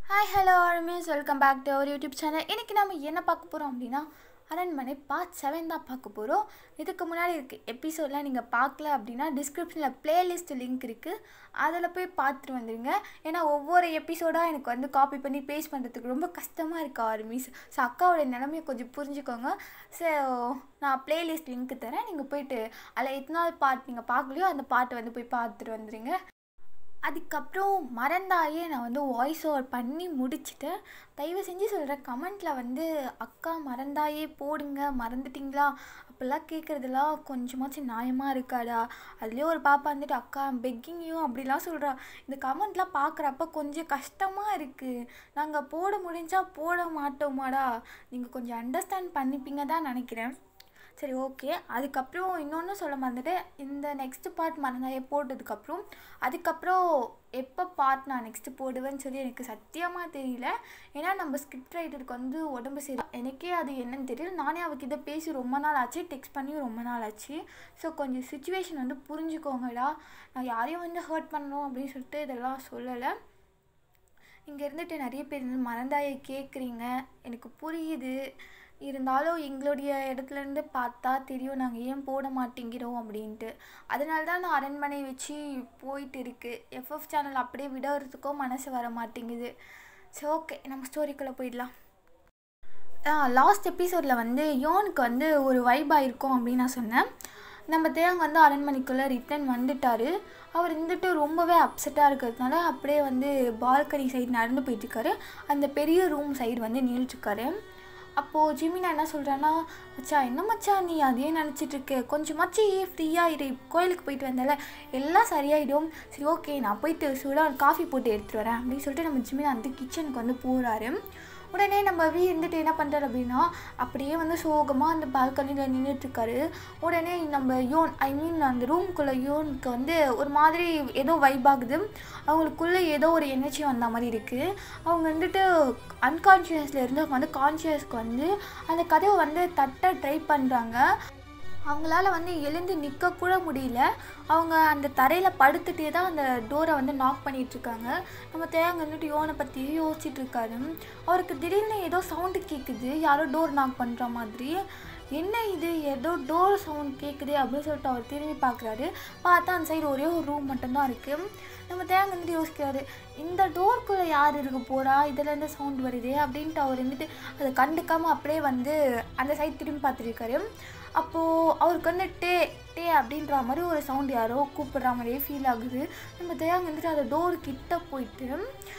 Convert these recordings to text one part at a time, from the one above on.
hi hello armies welcome back to our YouTube channel இன்றைக்கி நம்ம என்ன பார்க்க போகிறோம் அப்படின்னா அரண்மனை பார்ட் செவன் தான் பார்க்க போகிறோம் இதுக்கு முன்னாடி இருக்க எபிசோட்லாம் நீங்கள் பார்க்கல அப்படின்னா டிஸ்கிரிப்ஷனில் பிளேலிஸ்ட் லிங்க் இருக்குது அதில் போய் பார்த்துட்டு வந்துடுங்க ஏன்னா ஒவ்வொரு எபிசோடாக எனக்கு வந்து காப்பி பண்ணி பேஸ்ட் பண்ணுறதுக்கு ரொம்ப கஷ்டமாக இருக்குது ஆர்மிஸ் ஸோ அக்காவோட நிலைமையை கொஞ்சம் புரிஞ்சுக்கோங்க ஸோ நான் பிளேலிஸ்ட் லிங்க் தரேன் நீங்கள் போயிட்டு அதில் எத்தனாவது பார்ட் நீங்கள் பார்க்கலையோ அந்த பாட்டை வந்து போய் பார்த்துட்டு வந்துடுங்க அதுக்கப்புறம் மறந்தாயே நான் வந்து வாய்ஸ் ஓவர் பண்ணி முடிச்சிட்டேன் தயவு செஞ்சு சொல்கிறேன் கமெண்ட்டில் வந்து அக்கா மறந்தாயே போடுங்க மறந்துட்டிங்களா அப்படிலாம் கேட்குறதுலாம் கொஞ்சமாச்சும் நியாயமாக இருக்காடா அதுலேயே ஒரு பாப்பா வந்துட்டு அக்கா பெக்கிங்கையும் அப்படிலாம் சொல்கிறா இந்த கமெண்ட்லாம் பார்க்குறப்ப கொஞ்சம் கஷ்டமாக இருக்குது நாங்கள் போட முடிஞ்சால் போட மாட்டோமாடா நீங்கள் கொஞ்சம் அண்டர்ஸ்டாண்ட் பண்ணிப்பீங்க தான் நினைக்கிறேன் சரி ஓகே அதுக்கப்புறம் இன்னொன்று சொல்ல மறந்துட்டு இந்த நெக்ஸ்ட்டு பார்ட் மறந்தாயே போட்டதுக்கப்புறம் அதுக்கப்புறம் எப்போ பார்ட் நான் நெக்ஸ்ட்டு போடுவேன்னு சொல்லி எனக்கு சத்தியமாக தெரியல ஏன்னா நம்ம ஸ்கிரிப்ட் ரைட்டருக்கு வந்து உடம்பு சரி எனக்கே அது என்னன்னு தெரியல நானே அவகிட்ட பேசி ரொம்ப நாள் ஆச்சு டெக்ஸ்ட் பண்ணியும் ரொம்ப நாள் ஆச்சு ஸோ கொஞ்சம் சுச்சுவேஷன் வந்து புரிஞ்சுக்கோங்கடா நான் யாரையும் வந்து ஹர்ட் பண்ணணும் அப்படின்னு சொல்லிட்டு இதெல்லாம் சொல்லலை இங்கே இருந்துட்டு நிறைய பேர் வந்து மறந்தாயை கேட்குறீங்க எனக்கு புரியுது இருந்தாலும் எங்களுடைய இடத்துலேருந்து பார்த்தா தெரியும் நாங்கள் ஏன் போட மாட்டேங்கிறோம் அப்படின்ட்டு அதனால தான் நான் அரண்மனை வச்சு போயிட்டு இருக்கு எஃப்எஃப் சேனல் அப்படியே விடுறதுக்கும் மனசு வர மாட்டேங்குது சரி ஓகே நம்ம ஸ்டோரிக்குள்ளே போயிடலாம் லாஸ்ட் எபிசோடில் வந்து யோனுக்கு வந்து ஒரு வைப் ஆயிருக்கும் அப்படின்னு நான் சொன்னேன் நம்ம தேவங்க வந்து அரண்மனைக்குள்ளே ரிட்டன் வந்துட்டார் அவர் இருந்துட்டு ரொம்பவே அப்செட்டாக இருக்கிறதுனால அப்படியே வந்து பால்கனி சைடு நடந்து போயிட்டுருக்காரு அந்த பெரிய ரூம் சைடு வந்து நின்றுட்டுருக்காரு அப்போது ஜிமினா என்ன சொல்கிறான்னா மச்சா என்ன மச்சா நீ அதையே நினச்சிட்ருக்க கொஞ்சமாச்சு ஃப்ரீயாக இரு கோயிலுக்கு போயிட்டு வந்தால எல்லாம் சரியாயிடும் சரி ஓகே நான் போயிட்டு சூடாக காஃபி போட்டு எடுத்துகிட்டு வரேன் அப்படின்னு சொல்லிட்டு நம்ம ஜிமினா வந்து கிச்சனுக்கு வந்து போகிறாரு உடனே நம்ம வி இருந்துட்டு என்ன பண்ணுறாரு அப்படின்னா அப்படியே வந்து சோகமாக அந்த பால்கனியில் நின்றுட்டுருக்காரு உடனே நம்ம யோன் ஐ மீன் அந்த ரூம்குள்ளே யோனுக்கு வந்து ஒரு மாதிரி ஏதோ வைப் ஆகுது அவங்களுக்குள்ளே ஏதோ ஒரு எனர்ஜி வந்த மாதிரி இருக்குது அவங்க வந்துட்டு அன்கான்ஷியஸில் இருந்து அவங்க வந்து கான்ஷியஸ்க்கு வந்து அந்த கதவை வந்து தட்ட ட்ரை பண்ணுறாங்க அவங்களால வந்து எழுந்து நிற்கக்கூட முடியல அவங்க அந்த தரையில் படுத்துகிட்டே தான் அந்த டோரை வந்து நாக் பண்ணிகிட்ருக்காங்க நம்ம தேங்க வந்துட்டு யோனை பற்றி யோசிச்சுட்டு இருக்காரு அவருக்கு திடீர்னு ஏதோ சவுண்டு கேட்குது யாரோ டோர் நாக் பண்ணுற மாதிரி என்ன இது ஏதோ டோர் சவுண்ட் கேட்குது அப்படின்னு சொல்லிட்டு அவர் திரும்பி பார்க்குறாரு பார்த்தா அந்த சைடு ஒரே ஒரு ரூம் மட்டும்தான் இருக்குது நம்ம தேங்க வந்துட்டு யோசிக்கிறாரு இந்த டோர்க்குள்ளே யார் இருக்க போகிறா இதுலேருந்து சவுண்ட் வருது அப்படின்ட்டு அவர் வந்துட்டு அதை கண்டுக்காமல் அப்படியே வந்து அந்த சைடு திரும்பி பார்த்துருக்காரு அப்போது அவருக்கு வந்து டே டே அப்படின்ற மாதிரி ஒரு சவுண்ட் யாரோ கூப்பிடுற மாதிரியே ஃபீல் ஆகுது நம்ம தேயாங்க வந்துட்டு அந்த டோர் கிட்ட போயிட்டு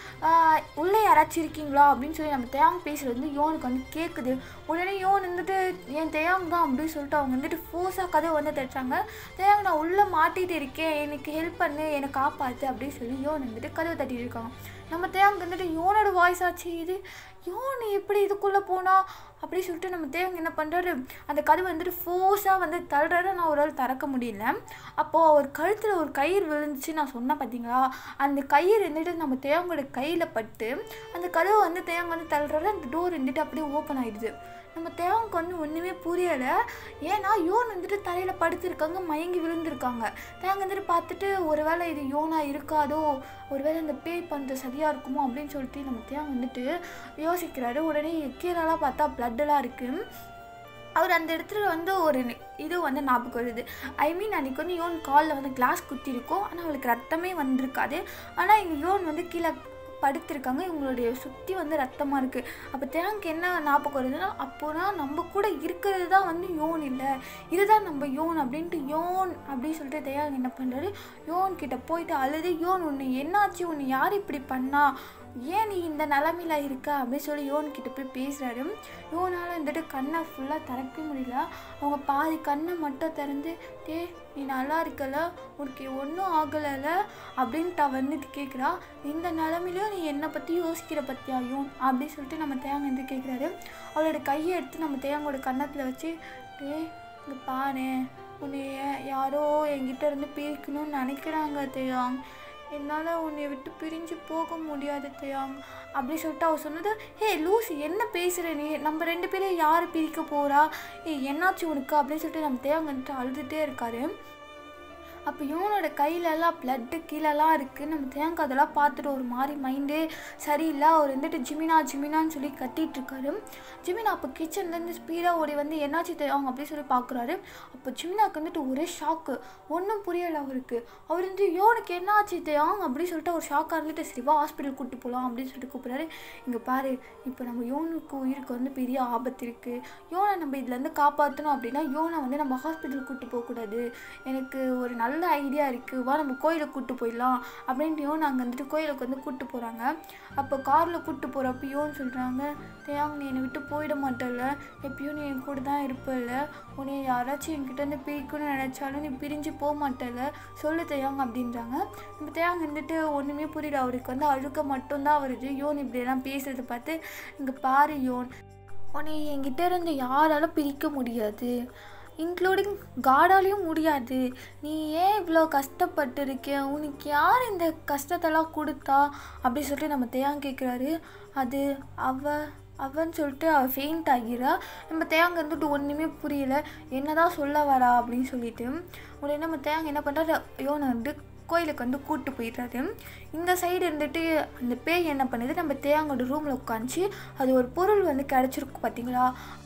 உள்ளே யாராச்சும் இருக்கீங்களா அப்படின்னு சொல்லி நம்ம தேயாங் பேசுகிறது வந்து யோனுக்கு வந்து கேட்குது உடனே யோன் வந்துட்டு என் தேயாங் தான் அப்படின்னு சொல்லிட்டு அவங்க வந்துட்டு ஃபோர்ஸாக கதை வந்து தட்டுறாங்க தேயாங் நான் உள்ளே மாட்டிகிட்டு இருக்கேன் எனக்கு ஹெல்ப் பண்ணு என்னை காப்பாற்று அப்படின்னு சொல்லி யோன் வந்துட்டு கதவை தட்டிட்டு இருக்காங்க நம்ம தேவங்க வந்துட்டு யோனோட வாய்ஸ் ஆச்சு இது யோன் எப்படி இதுக்குள்ளே போனா அப்படி சொல்லிட்டு நம்ம தேவங்க என்ன பண்ணுறாரு அந்த கதவை வந்துட்டு ஃபோர்ஸாக வந்து தள்ளுறாரு நான் ஒரு ஆள் திறக்க முடியல அப்போது அவர் கழுத்தில் ஒரு கயிறு விழுந்துச்சு நான் சொன்னேன் பார்த்தீங்களா அந்த கயிறு இருந்துட்டு நம்ம தேவங்களோட கையில் பட்டு அந்த கதவை வந்து தேவங்க வந்து தள்ளுறாரு அந்த டோர் இருந்துட்டு அப்படியே ஓப்பன் ஆகிடுது நம்ம தேவங்க வந்து ஒன்றுமே புரியலை ஏன்னா யோன் வந்துட்டு தரையில் படுத்துருக்காங்க மயங்கி விழுந்திருக்காங்க தேவங்க வந்துட்டு பார்த்துட்டு ஒருவேளை இது யோனா இருக்காதோ ஒருவேளை இந்த பேய் பண்ணுறது சரியாக இருக்குமோ அப்படின்னு சொல்லிட்டு நம்ம தேவங்க வந்துட்டு யோசிக்கிறாரு உடனே கீழெல்லாம் பார்த்தா பிளட்டெல்லாம் இருக்குது அவர் அந்த இடத்துல வந்து ஒரு இது வந்து ஞாபகம் வருது ஐ மீன் அன்றைக்கி வந்து யோன் காலில் வந்து கிளாஸ் குத்திருக்கோம் ஆனால் அவளுக்கு ரத்தமே வந்திருக்காது ஆனால் இங்கே யோன் வந்து கீழே படுத்திருக்காங்க இவங்களுடைய சுற்றி வந்து ரத்தமாக இருக்குது அப்போ தேங்க் என்ன ஞாபகம் வருதுன்னா அப்போனா நம்ம கூட இருக்கிறது தான் வந்து யோன் இல்லை இதுதான் நம்ம யோன் அப்படின்ட்டு யோன் அப்படின்னு சொல்லிட்டு தேயாங்க என்ன பண்ணுறாரு யோன் கிட்ட போயிட்டு அழுது யோன் உன்னை என்னாச்சு உன்னை யார் இப்படி பண்ணா ஏன் நீ இந்த நிலமையில இருக்க அப்படின்னு சொல்லி யோன் கிட்ட போய் பேசுகிறாரு யோனால் வந்துட்டு கண்ணை ஃபுல்லாக திறக்க முடியல அவங்க பாதி கண்ணை மட்டும் திறந்து டே நீ நல்லா இருக்கல உனக்கு ஒன்றும் ஆகலைல அப்படின்ட்டு அவ வந்துட்டு கேட்குறா இந்த நிலமையிலையும் நீ என்னை பற்றி யோசிக்கிற பற்றியா யோன் அப்படின்னு சொல்லிட்டு நம்ம தேங்க வந்து கேட்குறாரு அவளோட கையை எடுத்து நம்ம தேங்கோட கன்னத்தில் வச்சு டே இங்கே பாரு உன்னைய யாரோ என்கிட்ட இருந்து பிரிக்கணும்னு நினைக்கிறாங்க தேயாங் என்னால் உன்னை விட்டு பிரிஞ்சு போக முடியாது தயாங் அப்படி சொல்லிட்டு அவர் சொன்னது ஹே லூசி என்ன பேசுகிற நீ நம்ம ரெண்டு பேரும் யார் பிரிக்க போகிறா ஏ என்னாச்சு உனக்கு அப்படின்னு சொல்லிட்டு நம்ம தேவங்க வந்துட்டு அழுதுகிட்டே இருக்காரு அப்போ யோனோட கையிலலாம் பிளட்டு கீழெல்லாம் இருக்குது நம்ம தேங்காய் அதெல்லாம் பார்த்துட்டு ஒரு மாதிரி மைண்டே சரியில்லை அவர் வந்துட்டு ஜிமினா ஜிமினான்னு சொல்லி கத்திட்டு இருக்காரு ஜிமினா அப்போ கிச்சன்லேருந்து ஸ்பீடாக ஓடி வந்து என்னாச்சு தேவாங்க அப்படின்னு சொல்லி பார்க்குறாரு அப்போ ஜிமினாக்கு வந்துட்டு ஒரே ஷாக்கு ஒன்றும் புரியலை அவருக்கு அவர் வந்து யோனுக்கு என்னாச்சு தேவாங்க அப்படின்னு சொல்லிட்டு ஒரு ஷாக்காக இருந்துட்டு சிவா ஹாஸ்பிட்டல் கூப்பிட்டு போகலாம் அப்படின்னு சொல்லிட்டு கூப்பிட்றாரு இங்கே பாரு இப்போ நம்ம யோனுக்கு உயிருக்கு வந்து பெரிய ஆபத்து இருக்குது யோனை நம்ம இதுலேருந்து காப்பாற்றணும் அப்படின்னா யோனை வந்து நம்ம ஹாஸ்பிட்டல் கூப்பிட்டு போகக்கூடாது எனக்கு ஒரு நல்ல ஐடியா இருக்குது வா நம்ம கோயிலுக்கு கூப்பிட்டு போயிடலாம் அப்படின்ட்டு யோன் அங்கே வந்துட்டு கோயிலுக்கு வந்து கூப்பிட்டு போகிறாங்க அப்போ காரில் கூப்பிட்டு போகிறப்ப யோன் சொல்கிறாங்க தேவாங்க நீ என்னை விட்டு போயிட மாட்டல எப்பயும் நீ என் கூட தான் இருப்பல்ல உன்னை யாராச்சும் என்கிட்ட இருந்து பிரிக்கணும்னு நினச்சாலும் நீ பிரிஞ்சு போக மாட்டல சொல்லு தேவாங்க அப்படின்றாங்க நம்ம தேவாங்க வந்துட்டு ஒன்றுமே புரியல அவருக்கு வந்து அழுக்க மட்டும்தான் வருது யோன் இப்படியெல்லாம் பேசுறதை பார்த்து இங்கே பாரு யோன் உன்னை என்கிட்ட இருந்து யாராலும் பிரிக்க முடியாது இன்க்ளூடிங் காடாலையும் முடியாது நீ ஏன் இவ்வளோ கஷ்டப்பட்டு இருக்க உனக்கு யார் இந்த கஷ்டத்தெல்லாம் கொடுத்தா அப்படி சொல்லிட்டு நம்ம தேயாங்க கேட்குறாரு அது அவ அவன்னு சொல்லிட்டு அவள் ஃபெயிண்ட் ஆகிறா நம்ம தேயாங்க வந்துட்டு ஒன்றுமே புரியல என்னதான் சொல்ல வரா அப்படின்னு சொல்லிட்டு உடனே நம்ம தேயாங்க என்ன பண்ணுறாரு யோனை வந்து கோயிலுக்கு வந்து கூப்பிட்டு போயிடுறாரு இந்த சைடு இருந்துட்டு அந்த பேய் என்ன பண்ணுது நம்ம தேயாங்கோட ரூமில் உட்காந்துச்சு அது ஒரு பொருள் வந்து கிடச்சிருக்கு பார்த்தீங்களா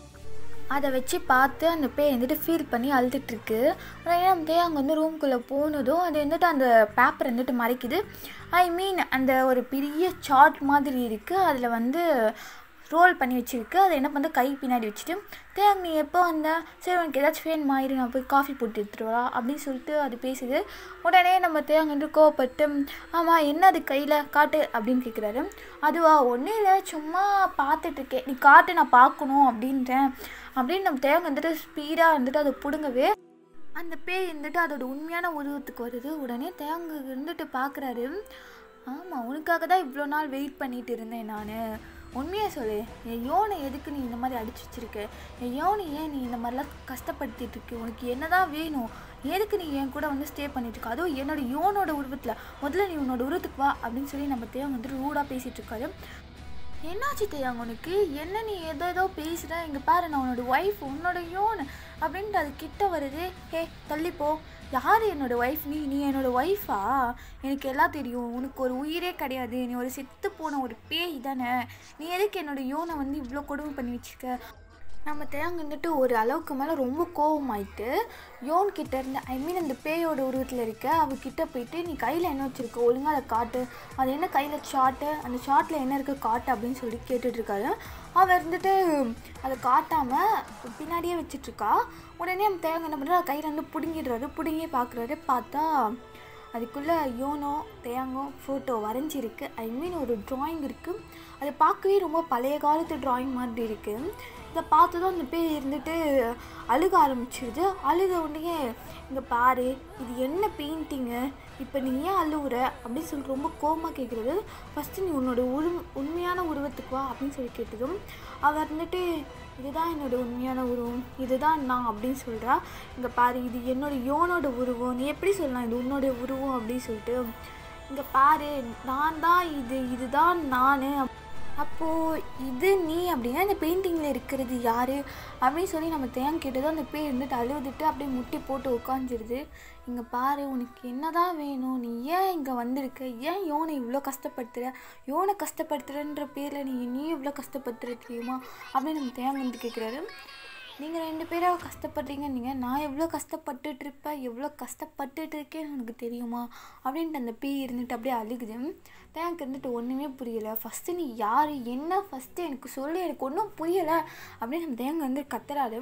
அதை வச்சு பார்த்து அந்த பேய் வந்துட்டு ஃபீல் பண்ணி அழுதுட்டுருக்கு உடனே நம்ம தேயாங்க வந்து ரூம்குள்ளே போனதும் அது வந்துட்டு அந்த பேப்பர் வந்துட்டு மறைக்குது ஐ மீன் அந்த ஒரு பெரிய சார்ட் மாதிரி இருக்குது அதில் வந்து ரோல் பண்ணி வச்சுருக்கு அதை என்ன பண்ணுறது கை பின்னாடி வச்சுட்டு தேங்க நீ எப்போ வந்த சரி உனக்கு ஏதாச்சும் வேணுமா இரு நான் போய் காஃபி போட்டு எடுத்துட்டு வா அப்படின்னு சொல்லிட்டு அது பேசுது உடனே நம்ம தேங்க வந்து கோவப்பட்டு ஆமாம் என்ன அது கையில் காட்டு அப்படின்னு கேட்குறாரு அதுவா ஒன்றும் இல்லை சும்மா பார்த்துட்ருக்கேன் நீ காட்டு நான் பார்க்கணும் அப்படின்றேன் அப்படின்னு நம்ம தேங்க வந்துட்டு ஸ்பீடாக வந்துட்டு அதை பிடுங்கவே அந்த பேய் இருந்துட்டு அதோட உண்மையான உருவத்துக்கு வருது உடனே தேங்க இருந்துட்டு பார்க்குறாரு ஆமாம் உனக்காக தான் இவ்வளோ நாள் வெயிட் பண்ணிட்டு இருந்தேன் நான் உண்மையாக சொல்லு என் யோனை எதுக்கு நீ இந்த மாதிரி அடிச்சு வச்சிருக்க என் யோனை ஏன் நீ இந்த மாதிரிலாம் கஷ்டப்படுத்திட்டு இருக்கு உனக்கு என்னதான் வேணும் எதுக்கு நீ என் கூட வந்து ஸ்டே பண்ணிட்டு இருக்க அதுவும் என்னோட யோனோட உருவத்தில் முதல்ல நீ உன்னோட உருவத்துக்கு வா அப்படின்னு சொல்லி நம்ம தேவன் வந்து ரூடாக பேசிகிட்டு இருக்காரு என்னாச்சு தெரியாங்க உனக்கு என்ன நீ ஏதோ ஏதோ பேசுகிற இங்கே பாரு நான் உன்னோட ஒய்ஃப் உன்னோட யோன் அப்படின்ட்டு அது கிட்ட வருது ஹே தள்ளிப்போ யார் என்னோட ஒய்ஃப் நீ நீ என்னோட ஒய்ஃபா எனக்கு எல்லாம் தெரியும் உனக்கு ஒரு உயிரே கிடையாது நீ ஒரு செத்து போன ஒரு பேய் தானே நீ எதுக்கு என்னோட யோனை வந்து இவ்வளோ கொடுமை பண்ணி வச்சுக்க நம்ம தேங்க வந்துட்டு ஒரு அளவுக்கு மேலே ரொம்ப கோவமாயிட்டு யோன் கிட்ட இருந்து ஐ மீன் அந்த பேயோட உருவத்தில் இருக்க அவகிட்ட போயிட்டு நீ கையில் என்ன வச்சுருக்க ஒழுங்காக அதை காட்டு அது என்ன கையில் சாட்டு அந்த சாட்டில் என்ன இருக்குது காட்டு அப்படின்னு சொல்லி கேட்டுட்ருக்காரு அவள் இருந்துட்டு அதை காட்டாமல் பின்னாடியே வச்சிட்ருக்கா உடனே நம்ம தேங்க என்ன பண்ணுறா கையில் வந்து பிடுங்கிடுறாரு பிடுங்கி பார்க்குறாரு பார்த்தா அதுக்குள்ளே யோனோ தேங்கோ ஃபோட்டோ வரைஞ்சிருக்கு ஐ மீன் ஒரு ட்ராயிங் இருக்குது அதை பார்க்கவே ரொம்ப பழைய காலத்து ட்ராயிங் மாதிரி இருக்குது இதை பார்த்ததும் அந்த பேர் இருந்துட்டு அழுக ஆரம்பிச்சிருது அழுத உடனே இங்கே பாரு இது என்ன பெயிண்டிங்கு இப்போ நீ ஏன் அழுவுற அப்படின்னு சொல்லி ரொம்ப கோவமாக கேட்குறது ஃபஸ்ட்டு நீ உன்னோட உரு உண்மையான உருவத்துக்கு வா அப்படின்னு சொல்லி கேட்டதும் அவள் இருந்துட்டு இதுதான் என்னோட உண்மையான உருவம் இதுதான் நான் அப்படின்னு சொல்கிறா இங்கே பாரு இது என்னோட யோனோட உருவம் நீ எப்படி சொல்லலாம் இது உன்னோட உருவம் அப்படின்னு சொல்லிட்டு இங்கே பாரு நான் தான் இது இதுதான் நான் அப்போது இது நீ அப்படின்னா இந்த பெயிண்டிங்கில் இருக்கிறது யார் அப்படின்னு சொல்லி நம்ம தேங்க கேட்டதும் அந்த பேர் இருந்துட்டு அழுதுட்டு அப்படியே முட்டி போட்டு உட்காந்துருது இங்கே பாரு உனக்கு என்னதான் வேணும் நீ ஏன் இங்கே வந்திருக்க ஏன் யோனை இவ்வளோ கஷ்டப்படுத்துகிற யோனை கஷ்டப்படுத்துகிறன்ற பேரில் நீ நீ இவ்வளோ கஷ்டப்படுத்துகிற தெரியுமா அப்படின்னு நம்ம தேங்க வந்து கேட்குறாரு நீங்கள் ரெண்டு பேரும் கஷ்டப்படுறீங்க நீங்கள் நான் எவ்வளோ கஷ்டப்பட்டுட்டு இருப்பேன் எவ்வளோ கஷ்டப்பட்டுட்டு இருக்கேன்னு எனக்கு தெரியுமா அப்படின்ட்டு அந்த பேய் இருந்துட்டு அப்படியே அழுகுது தேங்க் இருந்துட்டு ஒன்றுமே புரியலை ஃபஸ்ட்டு நீ யார் என்ன ஃபஸ்ட்டு எனக்கு சொல்லு எனக்கு ஒன்றும் புரியலை அப்படின்னு நம்ம தேங்க வந்து கத்துறாரு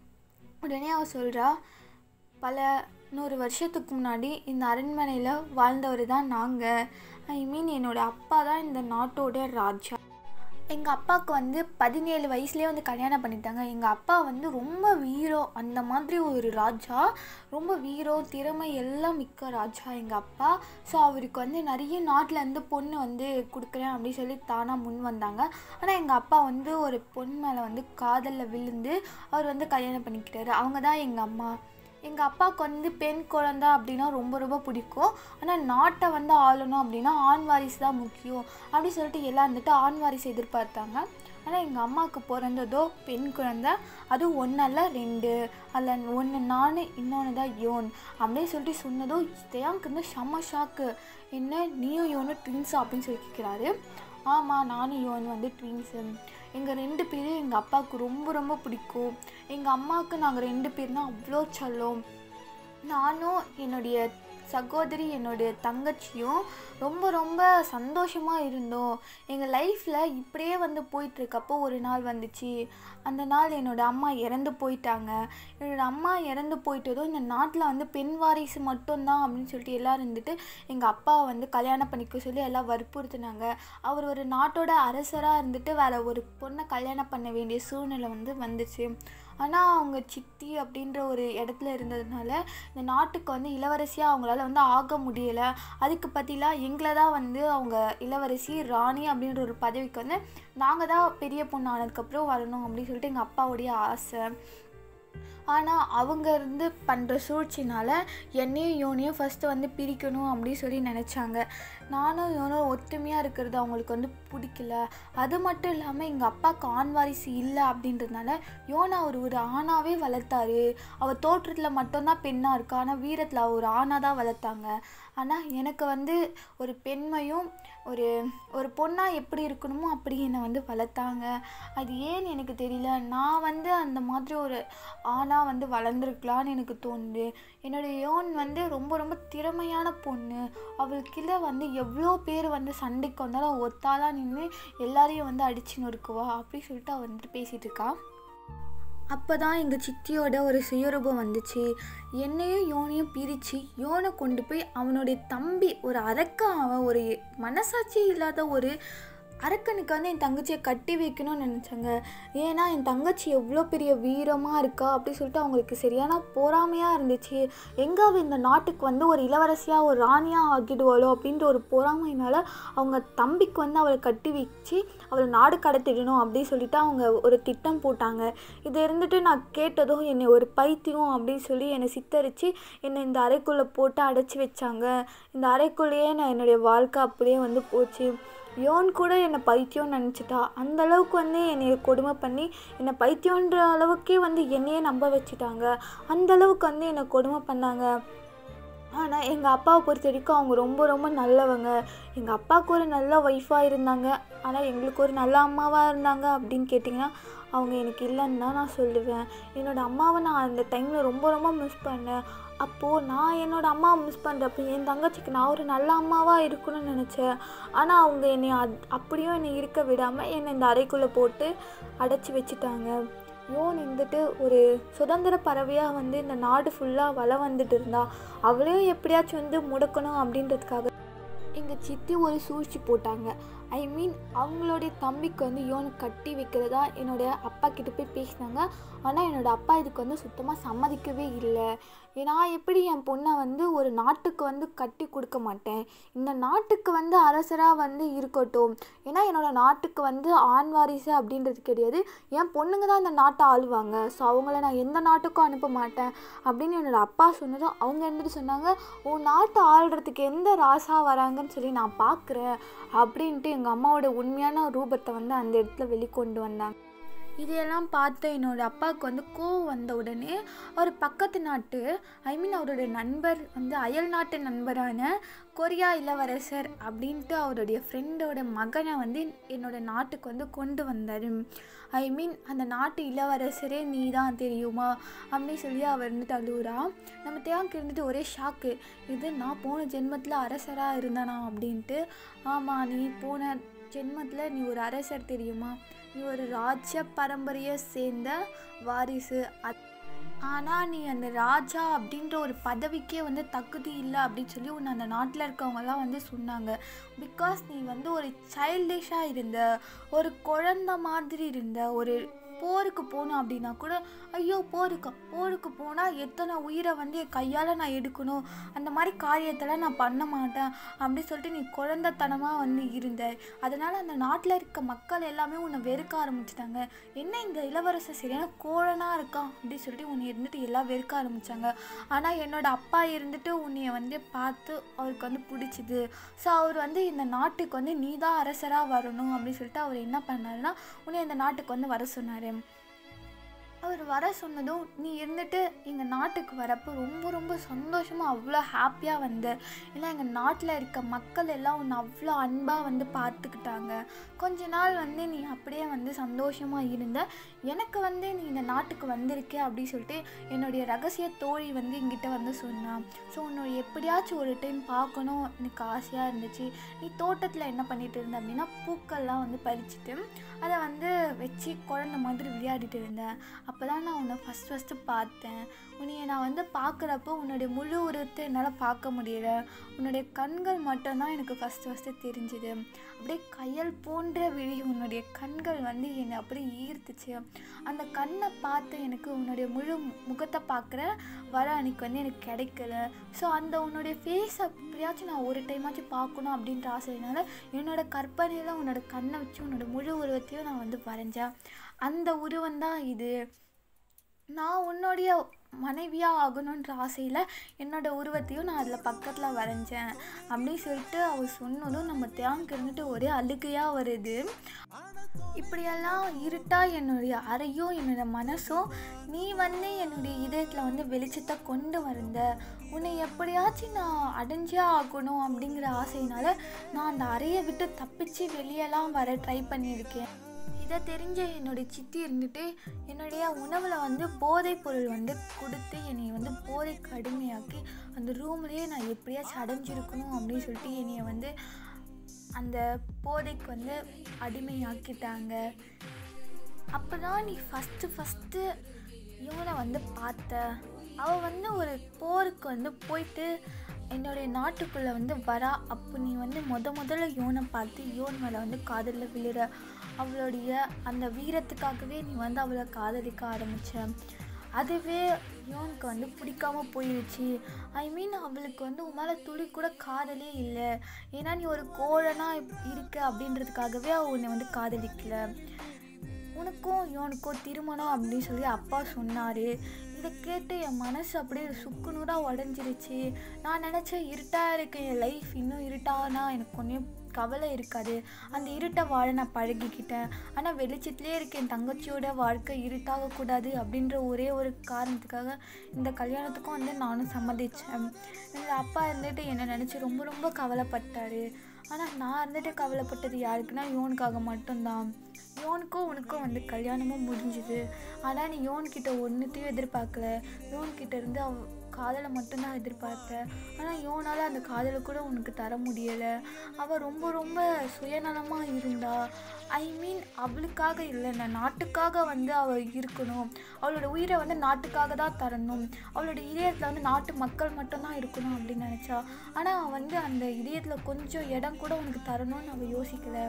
உடனே அவ சொல்கிறா பல நூறு வருஷத்துக்கு முன்னாடி இந்த அரண்மனையில் வாழ்ந்தவர் தான் நாங்கள் ஐ மீன் என்னோடய அப்பா தான் இந்த நாட்டோட ராஜா எங்கள் அப்பாவுக்கு வந்து பதினேழு வயசுலேயே வந்து கல்யாணம் பண்ணிட்டாங்க எங்கள் அப்பா வந்து ரொம்ப வீரம் அந்த மாதிரி ஒரு ராஜா ரொம்ப வீரம் திறமை எல்லாம் மிக்க ராஜா எங்கள் அப்பா ஸோ அவருக்கு வந்து நிறைய நாட்டில் இருந்து பொண்ணு வந்து கொடுக்குறேன் அப்படின்னு சொல்லி தானாக முன் வந்தாங்க ஆனால் எங்கள் அப்பா வந்து ஒரு பொண்ணு மேலே வந்து காதலில் விழுந்து அவர் வந்து கல்யாணம் பண்ணிக்கிட்டாரு அவங்க தான் எங்கள் அம்மா எங்கள் அப்பாவுக்கு வந்து பெண் குழந்தை அப்படின்னா ரொம்ப ரொம்ப பிடிக்கும் ஆனால் நாட்டை வந்து ஆளணும் அப்படின்னா ஆண் வாரிசு தான் முக்கியம் அப்படி சொல்லிட்டு எல்லாம் வந்துட்டு ஆண் வாரிசு எதிர்பார்த்தாங்க ஆனால் எங்கள் அம்மாவுக்கு பிறந்ததோ பெண் குழந்தை அதுவும் ஒன்றல்ல ரெண்டு அதில் ஒன்று நான் இன்னொன்று தான் யோன் அப்படின்னு சொல்லிட்டு சொன்னதோ தேயாங்க்கு வந்து செம்ம ஷாக்கு என்ன நீயும் யோனும் ட்வின்ஸா அப்படின்னு சொல்லி கேட்குறாரு ஆமாம் நானும் யோன் வந்து ட்வின்ஸு எங்கள் ரெண்டு பேரும் எங்கள் அப்பாவுக்கு ரொம்ப ரொம்ப பிடிக்கும் எங்கள் அம்மாவுக்கு நாங்கள் ரெண்டு பேர் தான் அவ்வளோ செல்லம் நானும் என்னுடைய சகோதரி என்னுடைய தங்கச்சியும் ரொம்ப ரொம்ப சந்தோஷமாக இருந்தோம் எங்கள் லைஃப்பில் இப்படியே வந்து போயிட்டுருக்கப்போ ஒரு நாள் வந்துச்சு அந்த நாள் என்னோடய அம்மா இறந்து போயிட்டாங்க என்னோடய அம்மா இறந்து போயிட்டதும் இந்த நாட்டில் வந்து பெண் வாரிசு மட்டும்தான் அப்படின்னு சொல்லிட்டு எல்லோரும் இருந்துட்டு எங்கள் அப்பாவை வந்து கல்யாணம் பண்ணிக்க சொல்லி எல்லாம் வற்புறுத்தினாங்க அவர் ஒரு நாட்டோட அரசராக இருந்துட்டு வேறு ஒரு பொண்ணை கல்யாணம் பண்ண வேண்டிய சூழ்நிலை வந்து வந்துச்சு ஆனால் அவங்க சித்தி அப்படின்ற ஒரு இடத்துல இருந்ததுனால இந்த நாட்டுக்கு வந்து இளவரசியாக அவங்களால வந்து ஆக முடியலை அதுக்கு பதிலாக எங்களை தான் வந்து அவங்க இளவரசி ராணி அப்படின்ற ஒரு பதவிக்கு வந்து நாங்கள் தான் பெரிய பொண்ணு ஆனதுக்கப்புறம் வரணும் அப்படின்னு சொல்லிட்டு எங்கள் அப்பாவுடைய ஆசை ஆனால் அவங்க இருந்து பண்ணுற சூழ்ச்சினால் என்னையும் யோனையும் ஃபஸ்ட்டு வந்து பிரிக்கணும் அப்படின்னு சொல்லி நினச்சாங்க நானும் யோனும் ஒற்றுமையாக இருக்கிறது அவங்களுக்கு வந்து பிடிக்கல அது மட்டும் இல்லாமல் எங்கள் அப்பாவுக்கு ஆண் வாரிசு இல்லை அப்படின்றதுனால யோனை அவர் ஒரு ஆணாகவே வளர்த்தாரு அவர் தோற்றத்தில் மட்டும்தான் பெண்ணாக இருக்கா ஆனால் வீரத்தில் அவர் ஒரு ஆணாக தான் வளர்த்தாங்க ஆனால் எனக்கு வந்து ஒரு பெண்மையும் ஒரு ஒரு பொண்ணாக எப்படி இருக்கணுமோ அப்படி என்னை வந்து வளர்த்தாங்க அது ஏன்னு எனக்கு தெரியல நான் வந்து அந்த மாதிரி ஒரு ஆணாக வந்து வளர்ந்துருக்கலான்னு எனக்கு தோணுது என்னுடைய யோன் வந்து ரொம்ப ரொம்ப திறமையான பொண்ணு அவளுக்குள்ள வந்து எவ்வளோ பேர் வந்து சண்டைக்கு வந்தாலும் ஒத்தாலாம் நின்று எல்லாரையும் வந்து அடிச்சு நொறுக்குவா அப்படி சொல்லிட்டு அவள் வந்துட்டு பேசிகிட்டு இருக்கா அப்போ தான் எங்கள் சித்தியோட ஒரு சுயரூபம் வந்துச்சு என்னையும் யோனையும் பிரித்து யோனை கொண்டு போய் அவனுடைய தம்பி ஒரு அரக்கன் அவன் ஒரு மனசாட்சி இல்லாத ஒரு அரக்கனுக்கு வந்து என் தங்கச்சியை கட்டி வைக்கணும்னு நினச்சாங்க ஏன்னா என் தங்கச்சி எவ்வளோ பெரிய வீரமாக இருக்கா அப்படி சொல்லிட்டு அவங்களுக்கு சரியான பொறாமையாக இருந்துச்சு எங்கே அவள் இந்த நாட்டுக்கு வந்து ஒரு இளவரசியாக ஒரு ராணியாக ஆக்கிடுவாளோ அப்படின்ற ஒரு பொறாமையினால் அவங்க தம்பிக்கு வந்து அவளை கட்டி வச்சு அவளை நாடு கடத்திடணும் அப்படின்னு சொல்லிட்டு அவங்க ஒரு திட்டம் போட்டாங்க இதை இருந்துட்டு நான் கேட்டதும் என்னை ஒரு பைத்தியம் அப்படின்னு சொல்லி என்னை சித்தரித்து என்னை இந்த அறைக்குள்ளே போட்டு அடைச்சி வச்சாங்க இந்த அறைக்குள்ளேயே நான் என்னுடைய வாழ்க்கை அப்படியே வந்து போச்சு யோன் கூட என்னை பைத்தியம்னு நினச்சிட்டா அந்த அளவுக்கு வந்து என்னை கொடுமை பண்ணி என்னை பைத்தியன்ற அளவுக்கே வந்து என்னையே நம்ப வச்சுட்டாங்க அந்த அளவுக்கு வந்து என்னை கொடுமை பண்ணாங்க ஆனால் எங்கள் அப்பாவை பொறுத்த வரைக்கும் அவங்க ரொம்ப ரொம்ப நல்லவங்க எங்கள் அப்பாவுக்கு ஒரு நல்ல ஒய்ஃபாக இருந்தாங்க ஆனால் எங்களுக்கு ஒரு நல்ல அம்மாவாக இருந்தாங்க அப்படின்னு கேட்டிங்கன்னா அவங்க எனக்கு இல்லைன்னு தான் நான் சொல்லுவேன் என்னோடய அம்மாவை நான் அந்த டைமில் ரொம்ப ரொம்ப மிஸ் பண்ணேன் அப்போது நான் என்னோடய அம்மாவை மிஸ் பண்ணுறப்ப என் தங்கச்சிக்கு நான் ஒரு நல்ல அம்மாவாக இருக்கணும்னு நினச்சேன் ஆனால் அவங்க என்னை அத் அப்படியும் என்னை இருக்க விடாமல் என்னை இந்த அறைக்குள்ளே போட்டு அடைச்சி வச்சுட்டாங்க யோன் இருந்துட்டு ஒரு சுதந்திர பறவையாக வந்து இந்த நாடு ஃபுல்லாக வள வந்துட்டு இருந்தா அவளையும் எப்படியாச்சும் வந்து முடக்கணும் அப்படின்றதுக்காக எங்கள் சித்தி ஒரு சூழ்ச்சி போட்டாங்க ஐ மீன் அவங்களுடைய தம்பிக்கு வந்து யோனு கட்டி வைக்கிறதா என்னுடைய அப்பா கிட்ட போய் பேசினாங்க ஆனால் என்னோடய அப்பா இதுக்கு வந்து சுத்தமாக சம்மதிக்கவே இல்லை நான் எப்படி என் பொண்ணை வந்து ஒரு நாட்டுக்கு வந்து கட்டி கொடுக்க மாட்டேன் இந்த நாட்டுக்கு வந்து அரசராக வந்து இருக்கட்டும் ஏன்னா என்னோடய நாட்டுக்கு வந்து ஆண் வாரிசு அப்படின்றது கிடையாது என் பொண்ணுங்க தான் இந்த நாட்டை ஆளுவாங்க ஸோ அவங்கள நான் எந்த நாட்டுக்கும் அனுப்ப மாட்டேன் அப்படின்னு என்னோடய அப்பா சொன்னதும் அவங்க இருந்துட்டு சொன்னாங்க உன் நாட்டை ஆள்றதுக்கு எந்த ராசா வராங்கன்னு சொல்லி நான் பார்க்குறேன் அப்படின்ட்டு எங்கள் அம்மாவோட உண்மையான ரூபத்தை வந்து அந்த இடத்துல வெளிக்கொண்டு வந்தாங்க இதையெல்லாம் பார்த்து என்னோடய அப்பாவுக்கு வந்து கோவம் வந்த உடனே அவர் பக்கத்து நாட்டு ஐ மீன் அவருடைய நண்பர் வந்து அயல் நாட்டு நண்பரான கொரியா இளவரசர் அப்படின்ட்டு அவருடைய ஃப்ரெண்டோட மகனை வந்து என்னோட நாட்டுக்கு வந்து கொண்டு வந்தார் ஐ மீன் அந்த நாட்டு இளவரசரே நீ தான் தெரியுமா அப்படின்னு சொல்லி அவர் இருந்துட்டு அழுவுறா நம்ம தேவாக்கு இருந்துட்டு ஒரே ஷாக்கு இது நான் போன ஜென்மத்தில் அரசராக இருந்தானா அப்படின்ட்டு ஆமாம் நீ போன ஜென்மத்தில் நீ ஒரு அரசர் தெரியுமா நீ ஒரு ராஜ்ய பரம்பரையை சேர்ந்த வாரிசு அத் ஆனால் நீ அந்த ராஜா அப்படின்ற ஒரு பதவிக்கே வந்து தகுதி இல்லை அப்படின்னு சொல்லி உன்னை அந்த நாட்டில் இருக்கவங்கலாம் வந்து சொன்னாங்க பிகாஸ் நீ வந்து ஒரு சைல்டிஷாக இருந்த ஒரு குழந்த மாதிரி இருந்த ஒரு போருக்கு போகணும் அப்படின்னா கூட ஐயோ போருக்கு போருக்கு போனால் எத்தனை உயிரை வந்து என் கையால் நான் எடுக்கணும் அந்த மாதிரி காரியத்தெல்லாம் நான் பண்ண மாட்டேன் அப்படின்னு சொல்லிட்டு நீ குழந்தைத்தனமாக வந்து இருந்த அதனால் அந்த நாட்டில் இருக்க மக்கள் எல்லாமே உன்னை வெறுக்க ஆரம்பிச்சிட்டாங்க என்ன இந்த இளவரசர் சரியான கோழனாக இருக்கான் அப்படின்னு சொல்லிட்டு உன்னை இருந்துட்டு எல்லாம் வெறுக்க ஆரம்பித்தாங்க ஆனால் என்னோட அப்பா இருந்துட்டு உன்னைய வந்து பார்த்து அவருக்கு வந்து பிடிச்சிது ஸோ அவர் வந்து இந்த நாட்டுக்கு வந்து நீ தான் அரசராக வரணும் அப்படின்னு சொல்லிட்டு அவர் என்ன பண்ணாருன்னா உன்னை இந்த நாட்டுக்கு வந்து வர சொன்னார் அவர் வர சொன்னதும் நீ இருந்துட்டு எங்கள் நாட்டுக்கு வரப்போ ரொம்ப ரொம்ப சந்தோஷமாக அவ்வளோ ஹாப்பியாக வந்த ஏன்னா எங்கள் நாட்டில் இருக்க மக்கள் எல்லாம் உன்னை அவ்வளோ அன்பாக வந்து பார்த்துக்கிட்டாங்க கொஞ்ச நாள் வந்து நீ அப்படியே வந்து சந்தோஷமாக இருந்த எனக்கு வந்து நீ இந்த நாட்டுக்கு வந்திருக்கே அப்படின்னு சொல்லிட்டு என்னுடைய ரகசிய தோழி வந்து என்கிட்ட வந்து சொன்னான் ஸோ உன்னோட எப்படியாச்சும் ஒரு டைம் பார்க்கணும் எனக்கு ஆசையாக இருந்துச்சு நீ தோட்டத்தில் என்ன பண்ணிட்டு இருந்த அப்படின்னா பூக்கள்லாம் வந்து பறிச்சுட்டு அதை வந்து வச்சு குழந்த மாதிரி விளையாடிட்டு இருந்தேன் அப்போ தான் நான் உன்னை ஃபஸ்ட் ஃபஸ்ட்டு பார்த்தேன் உன்னைய நான் வந்து பார்க்குறப்போ உன்னுடைய முழு உருவத்தை என்னால் பார்க்க முடியல உன்னுடைய கண்கள் மட்டும்தான் எனக்கு ஃபஸ்ட்டு ஃபஸ்ட்டு தெரிஞ்சுது அப்படியே கையல் போன்ற விழி உன்னுடைய கண்கள் வந்து என்னை அப்படியே ஈர்த்துச்சு அந்த கண்ணை பார்த்து எனக்கு உன்னுடைய முழு முகத்தை பார்க்குற வர அன்னைக்கு வந்து எனக்கு கிடைக்கல ஸோ அந்த உன்னுடைய ஃபேஸ் அப்படியாச்சும் நான் ஒரு டைமாச்சும் பார்க்கணும் அப்படின்ற ஆசையினால என்னோட கற்பனையில் உன்னோட கண்ணை வச்சு உன்னோட முழு உருவத்தையும் நான் வந்து வரைஞ்சேன் அந்த உருவம் தான் இது நான் உன்னுடைய மனைவியாக ஆகணுன்ற ஆசையில் என்னோட உருவத்தையும் நான் அதில் பக்கத்தில் வரைஞ்சேன் அப்படின்னு சொல்லிட்டு அவர் சொன்னதும் நம்ம தேங்க் இருந்துட்டு ஒரே அழுகையாக வருது இப்படியெல்லாம் இருட்டா என்னுடைய அறையும் என்னோட மனசும் நீ வந்து என்னுடைய இதயத்தில் வந்து வெளிச்சத்தை கொண்டு வந்த உன்னை எப்படியாச்சும் நான் அடைஞ்சே ஆகணும் அப்படிங்கிற ஆசையினால நான் அந்த அறையை விட்டு தப்பிச்சு வெளியெல்லாம் வர ட்ரை பண்ணியிருக்கேன் இதை தெரிஞ்ச என்னுடைய சித்தி இருந்துட்டு என்னுடைய உணவில் வந்து போதைப் பொருள் வந்து கொடுத்து என்னை வந்து போதைக்கு அடிமையாக்கி அந்த ரூம்லேயே நான் எப்படியாச்சும் அடைஞ்சிருக்கணும் அப்படின்னு சொல்லிட்டு என்னைய வந்து அந்த போதைக்கு வந்து அடிமையாக்கிட்டாங்க அப்போ தான் நீ ஃபஸ்ட்டு ஃபஸ்ட்டு இவனை வந்து பார்த்த அவள் வந்து ஒரு போருக்கு வந்து போயிட்டு என்னுடைய நாட்டுக்குள்ளே வந்து வரா அப்போ நீ வந்து முத முதல்ல யோனை பார்த்து யோன் மேலே வந்து காதலில் விழுற அவளுடைய அந்த வீரத்துக்காகவே நீ வந்து அவளை காதலிக்க ஆரம்பித்த அதுவே யோனுக்கு வந்து பிடிக்காம போயிடுச்சு ஐ மீன் அவளுக்கு வந்து உன் மேலே துளி கூட காதலே இல்லை ஏன்னா நீ ஒரு கோழனாக இருக்க அப்படின்றதுக்காகவே அவள் உன்னை வந்து காதலிக்கல உனக்கும் இவனுக்கும் திருமணம் அப்படின்னு சொல்லி அப்பா சொன்னார் இதை கேட்டு என் மனசு அப்படியே சுக்குநூறாக உடஞ்சிருச்சு நான் நினச்சேன் இருட்டாக இருக்க என் லைஃப் இன்னும் இருட்டானா எனக்கு கொஞ்சம் கவலை இருக்காது அந்த இருட்டை வாழ நான் பழகிக்கிட்டேன் ஆனால் வெளிச்சத்துலேயே இருக்க என் தங்கச்சியோட வாழ்க்கை இருட்டாகக்கூடாது அப்படின்ற ஒரே ஒரு காரணத்துக்காக இந்த கல்யாணத்துக்கும் வந்து நானும் சம்மதித்தேன் எங்கள் அப்பா இருந்துட்டு என்னை நினச்சி ரொம்ப ரொம்ப கவலைப்பட்டார் ஆனால் நான் இருந்துட்டு கவலைப்பட்டது யாருக்குன்னா யோனுக்காக மட்டும்தான் யோனுக்கும் உனக்கும் வந்து கல்யாணமும் முடிஞ்சுது ஆனால் நீ யோன்கிட்ட ஒன்றுத்தையும் எதிர்பார்க்கல யோன்கிட்ட இருந்து அவ காதலை மட்டும்தான் எதிர்பார்த்த ஆனால் யோனால் அந்த காதலை கூட உனக்கு தர முடியலை அவள் ரொம்ப ரொம்ப சுயநலமாக இருந்தா ஐ மீன் அவளுக்காக இல்லை இந்த நாட்டுக்காக வந்து அவள் இருக்கணும் அவளோட உயிரை வந்து நாட்டுக்காக தான் தரணும் அவளோட இதயத்தில் வந்து நாட்டு மக்கள் மட்டும்தான் இருக்கணும் அப்படின்னு நினச்சா ஆனால் அவள் வந்து அந்த இதயத்தில் கொஞ்சம் இடம் கூட உனக்கு தரணும்னு அவள் யோசிக்கலை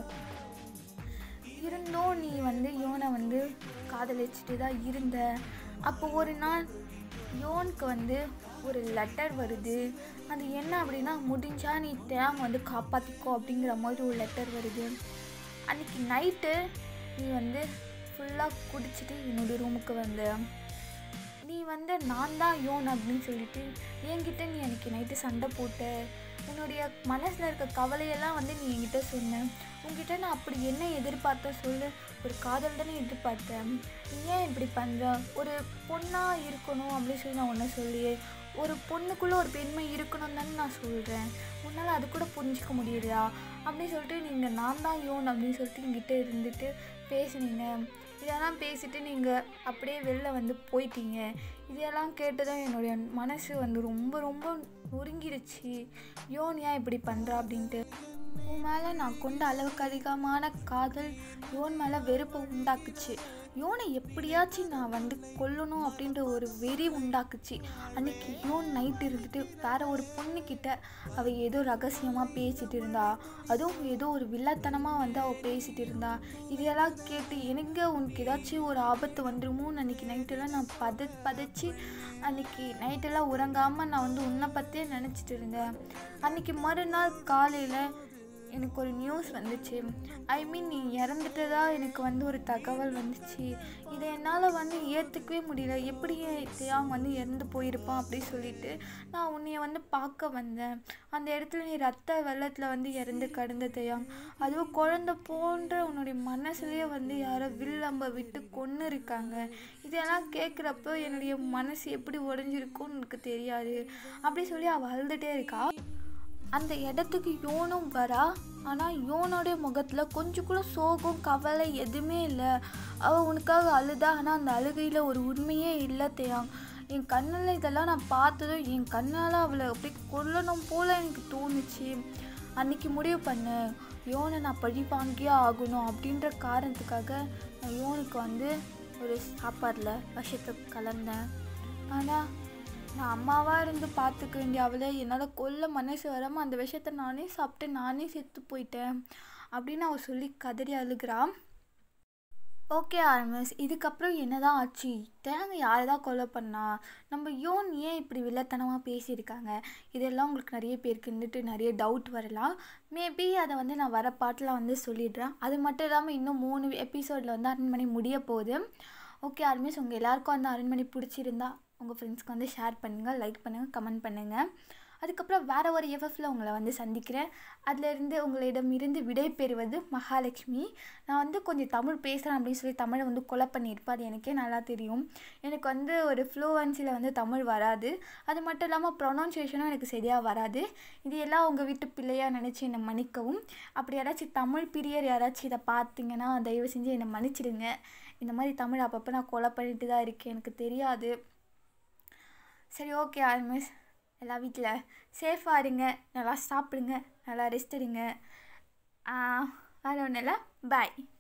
இருந்தும் நீ வந்து யோனை வந்து காதலிச்சுட்டு தான் இருந்த அப்போ ஒரு நாள் யோனுக்கு வந்து ஒரு லெட்டர் வருது அது என்ன அப்படின்னா முடிஞ்சா நீ தேம் வந்து காப்பாற்றிக்கோ அப்படிங்கிற மாதிரி ஒரு லெட்டர் வருது அன்றைக்கி நைட்டு நீ வந்து ஃபுல்லாக குடிச்சிட்டு என்னோடய ரூமுக்கு வந்த நீ வந்து நான் தான் யோன் அப்படின்னு சொல்லிட்டு என்கிட்ட நீ அன்றைக்கி நைட்டு சண்டை போட்ட உன்னுடைய மனசில் இருக்க கவலையெல்லாம் வந்து நீ என்கிட்ட சொன்ன உங்ககிட்ட நான் அப்படி என்ன எதிர்பார்த்த சொல்லு ஒரு காதல் தானே எதிர்பார்த்தேன் நீ ஏன் இப்படி பண்ணுற ஒரு பொண்ணாக இருக்கணும் அப்படின்னு சொல்லி நான் ஒன்று சொல்லியே ஒரு பொண்ணுக்குள்ளே ஒரு பெண்மை இருக்கணும் தானே நான் சொல்கிறேன் உன்னால் அது கூட புரிஞ்சிக்க முடியலையா அப்படின்னு சொல்லிட்டு நீங்கள் நான் தான் யோன் அப்படின்னு சொல்லிட்டு என்கிட்ட இருந்துட்டு பேசுனீங்க இதெல்லாம் பேசிட்டு நீங்கள் அப்படியே வெளில வந்து போயிட்டீங்க இதெல்லாம் கேட்டு தான் என்னுடைய மனசு வந்து ரொம்ப ரொம்ப நொறுங்கிடுச்சு யோன் ஏன் இப்படி பண்ணுறா அப்படின்ட்டு உன் மேலே நான் கொண்ட அளவுக்கு அதிகமான காதல் யோன் மேலே வெறுப்பை உண்டாக்குச்சு யோனை எப்படியாச்சும் நான் வந்து கொல்லணும் அப்படின்ற ஒரு வெறி உண்டாக்குச்சு அன்னைக்கு யோன் நைட் இருந்துட்டு வேற ஒரு பொண்ணுக்கிட்ட அவள் ஏதோ ரகசியமாக பேசிட்டு இருந்தா அதுவும் ஏதோ ஒரு வில்லத்தனமாக வந்து அவள் பேசிட்டு இருந்தா இதெல்லாம் கேட்டு எனக்கு உனக்கு ஏதாச்சும் ஒரு ஆபத்து வந்துருமோன்னு அன்றைக்கி நைட்டெல்லாம் நான் பத பதைச்சி அன்றைக்கி நைட்டெல்லாம் உறங்காமல் நான் வந்து உன்னை பற்றியே நினச்சிட்டு இருந்தேன் அன்றைக்கி மறுநாள் காலையில் எனக்கு ஒரு நியூஸ் வந்துச்சு ஐ மீன் நீ இறந்துட்டதா எனக்கு வந்து ஒரு தகவல் வந்துச்சு இதை என்னால் வந்து ஏற்றுக்கவே முடியல எப்படி தேவாங் வந்து இறந்து போயிருப்பான் அப்படி சொல்லிட்டு நான் உன்னைய வந்து பார்க்க வந்தேன் அந்த இடத்துல நீ ரத்த வெள்ளத்தில் வந்து இறந்து கடந்த தேயாங் அதுவும் குழந்த போன்ற உன்னுடைய மனசுலேயே வந்து யாரோ வில்லம்ப விட்டு கொன்று இருக்காங்க இதெல்லாம் கேட்குறப்போ என்னுடைய மனசு எப்படி உடஞ்சிருக்கும்னு எனக்கு தெரியாது அப்படி சொல்லி அவள் அழுதுகிட்டே இருக்கா அந்த இடத்துக்கு யோனும் வரா ஆனால் யோனோடைய முகத்தில் கொஞ்சம் கூட சோகம் கவலை எதுவுமே இல்லை அவள் உனக்காக அழுதா ஆனால் அந்த அழுகையில் ஒரு உண்மையே இல்லை தேயாங் என் கண்ணில் இதெல்லாம் நான் பார்த்ததும் என் கண்ணால் அவளை அப்படியே கொல்லணும் போல் எனக்கு தோணுச்சு அன்னைக்கு முடிவு பண்ணேன் யோனை நான் பழி வாங்கியே ஆகணும் அப்படின்ற காரணத்துக்காக நான் யோனுக்கு வந்து ஒரு சாப்பாடில் விஷத்தை கலந்தேன் ஆனால் நான் அம்மாவாக இருந்து பார்த்துக்க வேண்டிய அவளை என்னால் கொல்ல மனசு வராமல் அந்த விஷயத்த நானே சாப்பிட்டு நானே செத்து போயிட்டேன் அப்படின்னு அவள் சொல்லி கதறி அழுகிறான் ஓகே ஆர்மஸ் இதுக்கப்புறம் என்னதான் ஆச்சு தேங்க யாரை தான் கொலை பண்ணா நம்ம யோன் ஏன் இப்படி வில்லத்தனமாக பேசியிருக்காங்க இதெல்லாம் உங்களுக்கு நிறைய பேருக்கு இருந்துட்டு நிறைய டவுட் வரலாம் மேபி அதை வந்து நான் வர பாட்டில் வந்து சொல்லிடுறேன் அது மட்டும் இல்லாமல் இன்னும் மூணு எபிசோடில் வந்து அரண்மனை முடிய போகுது ஓகே ஆர்மிஸ் உங்கள் எல்லாருக்கும் அந்த அரண்மனை பிடிச்சிருந்தா உங்கள் ஃப்ரெண்ட்ஸ்க்கு வந்து ஷேர் பண்ணுங்கள் லைக் பண்ணுங்கள் கமெண்ட் பண்ணுங்கள் அதுக்கப்புறம் வேறு ஒரு எஃப்எஃப்ல உங்களை வந்து சந்திக்கிறேன் அதிலிருந்து உங்களிடமிருந்து விடை பெறுவது மகாலட்சுமி நான் வந்து கொஞ்சம் தமிழ் பேசுகிறேன் அப்படின்னு சொல்லி தமிழை வந்து கொலை பண்ணியிருப்பேன் அது எனக்கே நல்லா தெரியும் எனக்கு வந்து ஒரு ஃப்ளூவன்சியில் வந்து தமிழ் வராது அது மட்டும் இல்லாமல் ப்ரொனவுன்சியேஷனும் எனக்கு சரியாக வராது இது எல்லாம் உங்கள் வீட்டு பிள்ளையாக நினச்சி என்னை மன்னிக்கவும் அப்படி யாராச்சும் தமிழ் பிரியர் யாராச்சும் இதை பார்த்தீங்கன்னா தயவு செஞ்சு என்னை மன்னிச்சிடுங்க இந்த மாதிரி தமிழ் அப்பப்போ நான் கொலை பண்ணிட்டு தான் இருக்கேன் எனக்கு தெரியாது சரி ஓகே ஆல்மிஸ் எல்லா வீட்டில் சேஃபாக இருங்க நல்லா சாப்பிடுங்க நல்லா ரெஸ்ட் எடுங்க வேறு ஒன்றும் இல்லை பாய்